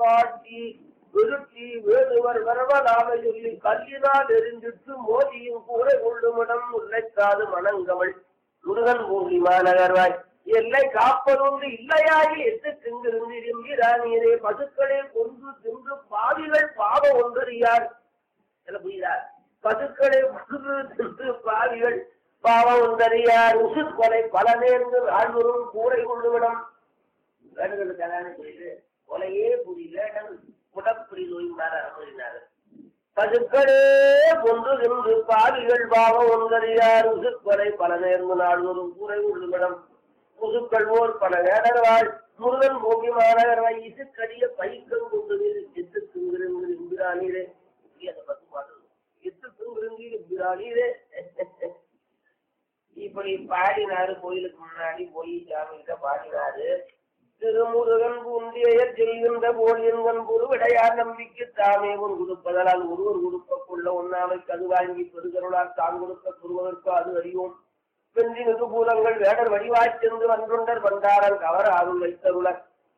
காட்டி விருத்தி வேடுவர் வரவலாக சொல்லி கல்லினால் எரிஞ்சிட்டு மோதியும் கூரை கொள்ளுமிடம் முல்லைக்காது மணங்கமள் முருகன் பூங்கி மாநகர்வாய் எல்லை காப்பதொன்று இல்லையாகி எட்டு திங்கிருந்து என்கிறானீரே பசுக்களே கொன்று தின்று பாவிகள் பாவம் ஒன்றறியார் என்ன புரியுதா பசுக்களை முழுது தின்று பாவிகள் பாவம் ஒன்றறியார் உசு கொலை பல நேர்ந்து ஆழ்வரும் கூரை கொள்ளுவிடம் வேண்டுதல் கல்யாணம் செய்து கொலையே புரியல உடற்புரி நோய்ந்தார் அனுமதினார் பசுக்களே கொன்று தின்று பாவிகள் பாவம் ஒன்றறியார் உசு கொலை பல நேர்ந்து நாள்வரும் கூரை கொள்ளுவிடம் முதுக்கள் ஓர் பல வேடர்வாள் முருகன் பூமி மாநகர்வாய் இசுக்கடிய பைக்கம் கொண்டு எத்து திங்கிருங்கிற இம்பிரானீரே அந்த பத்து பாடல் எத்து திங்கிருங்கிற இம்பிரானீரே இப்படி பாடினாரு கோயிலுக்கு முன்னாடி போய் சாமிகிட்ட பாடினாரு திருமுருகன் பூண்டியர் செல்கின்ற போல் என்கண் பொருவிடையார் நம்பிக்கை தாமே உன் கொடுப்பதனால் ஒருவர் கொடுப்பக்குள்ள ஒன்னாமைக்கு அது வாங்கி பெருகருளால் தான் கொடுக்க பெறுவதற்கு அது அறியோம் வென்றி மிகுபூலங்கள் வேடர் வடிவாய்ச் சென்று வன்றுண்டர் வந்தாரன் கவர் அருள் வைத்தருளர்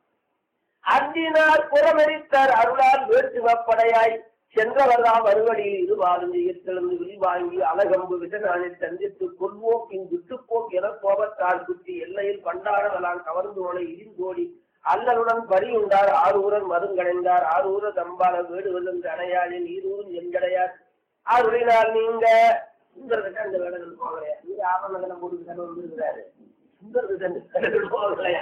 அன்றினார் புறமெரித்தார் அருளால் வேட்டுவப்படையாய் சென்றவர்தாம் வருவழியில் இருவாரும் எழுந்து விரிவாங்கி அலகம்பு விசனானில் சந்தித்து கொள்வோக்கின் விட்டுப்போக் என கோபத்தால் குத்தி எல்லையில் பண்டாடவலாம் கவர்ந்து ஓலை இடிந்தோடி அல்லலுடன் பரியுண்டார் ஆரூரன் மருங்கடைந்தார் ஆரூர தம்பால வீடு விழுந்து அணையாளில் ஈரூரும் எஞ்சடையார் ஆருளினால் நீங்க சுந்தரகிட்ட அந்த வேடங்கள் போகலையா நீங்க ஆபரணங்களை போட்டு தானே வந்துருக்கிறாரு சுந்தரகிட்ட அந்த வேடங்கள் போகலையா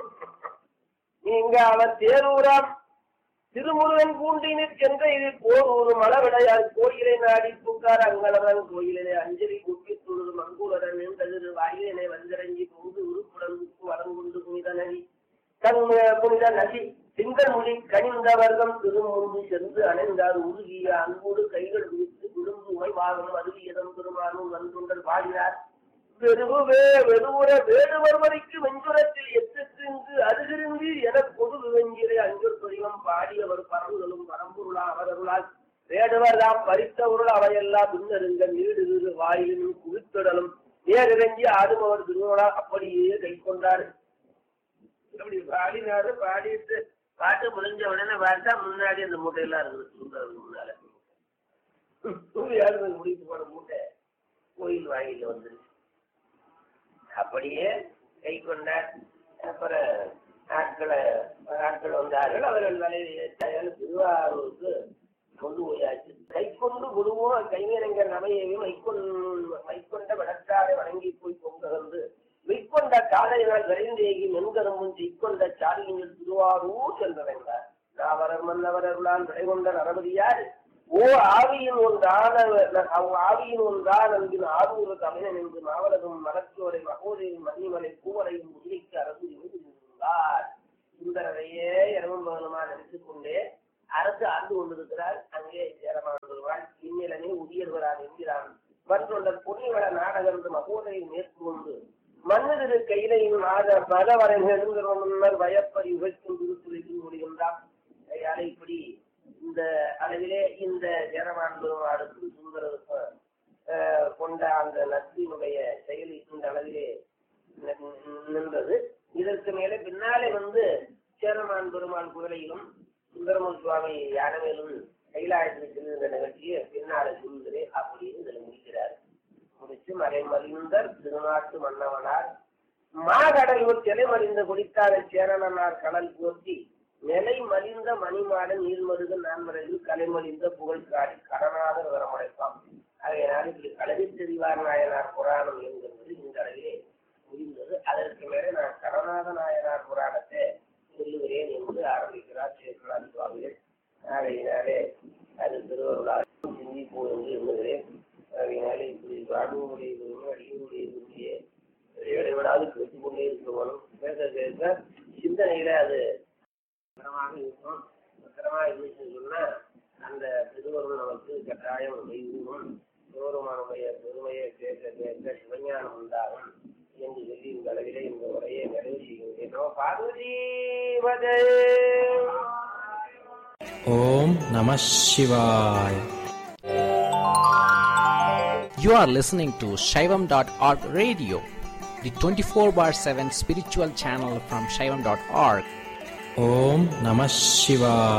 நீங்க அவர் தேரூராம் திருமுருகன் பூண்டினிற் சென்ற இது போர் ஒரு மலவிடையார் கோயிலை நாடி புக்கார் அங்கலவன் கோயிலிலே அஞ்சலி குப்பி துழுது மங்கூரன் நின்றது வாயிலை வந்திறங்கி பொங்கு உருப்புடன் வரங்குண்டு புனித நதி தன் புனித நதி திங்கள்மொழி கனிந்த வர்க்கம் திருமுன்பு சென்று அணைந்தார் உருகிய அன்போடு கைகள் விரித்து விழுந்து உமைவாகம் அருவியதம் பெருமானும் வந்துண்டல் பாடினார் வெறுவே வெறுவுற வேடுவர் வரைக்கு வெஞ்சுரத்தில் எத்திருந்து அருகிருந்து என பொது வெஞ்சிரை அஞ்சூர் துரியம் பாடியவர் பரவுதலும் பரம்பொருளா அவரருளால் வேடுவர் தாம் பறித்தவருள் அவையெல்லாம் பின்னருங்க நீடு வாயிலும் குவித்தொடலும் நேரிறங்கி ஆடுபவர் திருவிழா அப்படியே கை கொண்டார் அப்படி பாடினாரு பாடிட்டு பாட்டு முடிஞ்ச உடனே பார்த்தா முன்னாடி அந்த மூட்டையெல்லாம் இருக்குது சுந்தரத்துக்கு முன்னால சூரியாரு முடித்து போன மூட்டை கோயில் வாயில வந்துருச்சு அப்படியே கை கொண்டார் அப்புறம் ஆட்களை ஆட்கள் வந்தார்கள் அவர்கள் தலையில் திருவாரூருக்கு கொண்டு போயாச்சு கை கொண்டு குருவும் கைவினைங்க நமையையும் மைக்கொண்டு மைக்கொண்ட விளக்காரை வணங்கி போய் பொங்கலந்து மெய்க்கொண்ட காலையினால் விரைந்தேகி மென்கரும்பும் செய்கொண்ட சாலியின் திருவாரூர் சென்றடைந்தார் நாவரர் மன்னவரர்களால் விடைகொண்ட நரபதியார் ஓ ஆவியின் ஒன்றான ஆவியின் ஒன்றான் அன்பின் ஆரூர தமிழன் என்று மாவலகம் மலச்சோரை மகோதையும் மன்னிமலை பூவலையும் உதிரிக்கு அரசு இருந்தார் சுந்தரரையே இரவும் பகலுமா நினைத்துக் கொண்டே அரசு ஆண்டு கொண்டிருக்கிறார் அங்கே சேரமான் வருவாள் இந்நிலனே உரியர்வரான் என்கிறான் மற்றொன்ற புனிவள நாடகம் என்று மகோதையை மேற்கொண்டு மன்னதிரு கையிலையும் மாத மதவரை நெருங்கிற முன்னர் வயப்பறி உழைக்கும் திருத்துறைக்கு முடிகின்றான் கையாலை இப்படி இந்த அளவிலே இந்த ஜெரமான் பெருமாளுக்கு சுந்தரருக்கும் கொண்ட அந்த நட்பினுடைய செயல் இந்த அளவிலே நின்றது இதற்கு மேலே பின்னாலே வந்து சேரமான் பெருமாள் குதிரையிலும் சுந்தரமன் சுவாமி யானமேலும் கைலாயத்தில் செல்கின்ற நிகழ்ச்சியை பின்னாலே சொல்கிறேன் அப்படின்னு இதில் முடிக்கிறார் முடிச்சு மறைமறிந்தர் திருநாட்டு மன்னவனார் மாகடல் சிலை மறிந்த குடித்தார சேரணனார் கடல் போற்றி நிலை மலிந்த மணிமாட நீர்மருக நான்மறையில் கலைமலிந்த புகழ் காடி கடனாதர் வரமடைப்பான் ஆகையினால் இப்படி கலவி தெரிவார் நாயனார் புராணம் என்கிறது இந்த அளவிலே முடிந்தது அதற்கு மேலே நான் கடநாத நாயனார் புராணத்தை சொல்லுகிறேன் என்று ஆரம்பிக்கிறார் சேகராஜ் சுவாமிகள் ஆகையினாலே அது திருவருளால் சிந்திப்போம் என்று எண்ணுகிறேன் ஆகையினாலே இப்படி வாழ்வுடைய அடியுடைய விரும்பிய இடைவிடாது கேட்டுக்கொண்டே இருக்கணும் பேச பேச சிந்தனையில அது பத்திரமாக இருக்கும் பத்திரமா இருந்துச்சுன்னு சொன்னா அந்த திருவருள் நமக்கு கட்டாயம் கைகூடும் சிவருமானுடைய பெருமையை கேட்க கேட்க சிவஞானம் உண்டாகும் என்று சொல்லி இந்த அளவிலே இந்த உரையை நிறைவு செய்கின்றேன் Parvati வதே Om Namah Shivaya. You are listening to Shaivam.org radio, the 24 bar 7 spiritual channel from Shaivam.org. ஓம் நம சிவாய